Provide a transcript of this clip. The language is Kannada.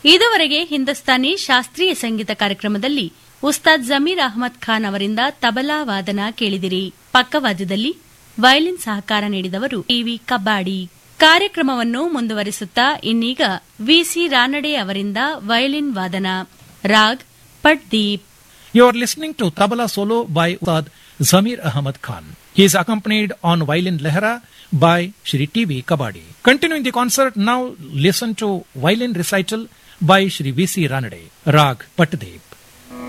ಇದುವರೆಗೆ ಹಿಂದೂಸ್ತಾನಿ ಶಾಸ್ತ್ರೀಯ ಸಂಗೀತ ಕಾರ್ಯಕ್ರಮದಲ್ಲಿ ಉಸ್ತಾದ್ ಜಮೀರ್ ಅಹಮದ್ ಖಾನ್ ಅವರಿಂದ ತಬಲಾ ವಾದನ ಕೇಳಿದಿರಿ ಪಕ್ಕವಾದ್ಯದಲ್ಲಿ ವಯಲಿನ್ ಸಹಕಾರ ನೀಡಿದವರು ಟಿವಿ ಕಬ್ಬಾಡಿ ಕಾರ್ಯಕ್ರಮವನ್ನು ಮುಂದುವರಿಸುತ್ತಾ ಇನ್ನೀಗ ವಿಸಿ ರಾನಡೆ ಅವರಿಂದ ವಯಲಿನ್ ವಾದನ raag ಪಟ್ದೀಪ್ You are listening to Tabla solo by Ustad Zamir Ahmad Khan. He is accompanied on violin lehra by Shri T.V. Kabadi. Continuing the concert, now listen to violin recital by Shri V.C. Ranade, Rag Patdev.